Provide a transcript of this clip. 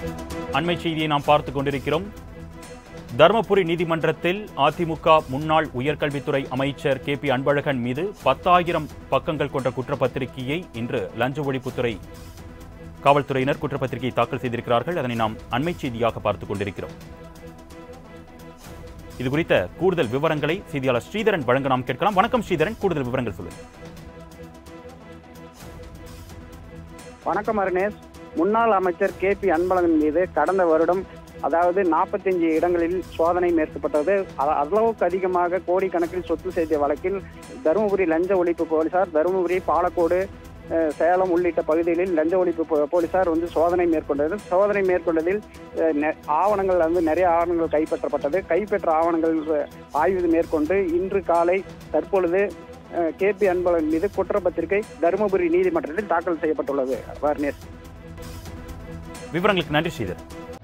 அண்மை செய்தியை நாம் பார்த்துக் கொண்டிருக்கிறோம் தருமபுரி நீதிமன்றத்தில் அதிமுக முன்னாள் உயர்கல்வித்துறை அமைச்சர் கே பி அன்பழகன் மீது பத்தாயிரம் பக்கங்கள் கொண்ட குற்றப்பத்திரிகையை இன்று லஞ்ச ஒழிப்புத்துறை காவல்துறையினர் குற்றப்பத்திரிகையை தாக்கல் செய்திருக்கிறார்கள் அதனை நாம் அண்மை செய்தியாக பார்த்துக் கொண்டிருக்கிறோம் இது குறித்த கூடுதல் விவரங்களை செய்தியாளர் ஸ்ரீதரன் வழங்க நாம் கேட்கலாம் வணக்கம் ஸ்ரீதரன் கூடுதல் விவரங்கள் சொல்லுங்க வணக்கம் அருணேஷ் முன்னாள் அமைச்சர் கே பி அன்பழகன் மீது கடந்த வருடம் அதாவது 45 இடங்களில் சோதனை மேற்கொள்ளப்பட்டது அ- அளவுக்கு அதிகமாக கோடிக்கணக்கில் சொத்து சேர்த்த வழக்கில் தருமபுரி லஞ்ச ஒழிப்பு போலீசார் தருமபுரி பாலக்கோடு அஹ், சேலம் உள்ளிட்ட பகுதிகளில் லஞ்ச ஒழிப்பு போ- போலீசார் வந்து சோதனை மேற்கொண்டது சோதனை மேற்கொண்டதில் அஹ், நெ- ஆவணங்கள் வந்து நிறைய ஆவணங்கள் கைப்பற்றப்பட்டது கைப்பற்ற ஆவணங்கள் அஹ், ஆய்வு மேற்கொண்டு இன்று காலை தற்பொழுது கே பி அன்பழகன் மீது குற்றப்பத்திரிகை தருமபுரி நீதிமன்றத்தில் தாக்கல் செய்யப்பட்டுள்ளது வர்ணேஷ் விவரங்களுக்கு நன்றி ஸ்ரீதரன்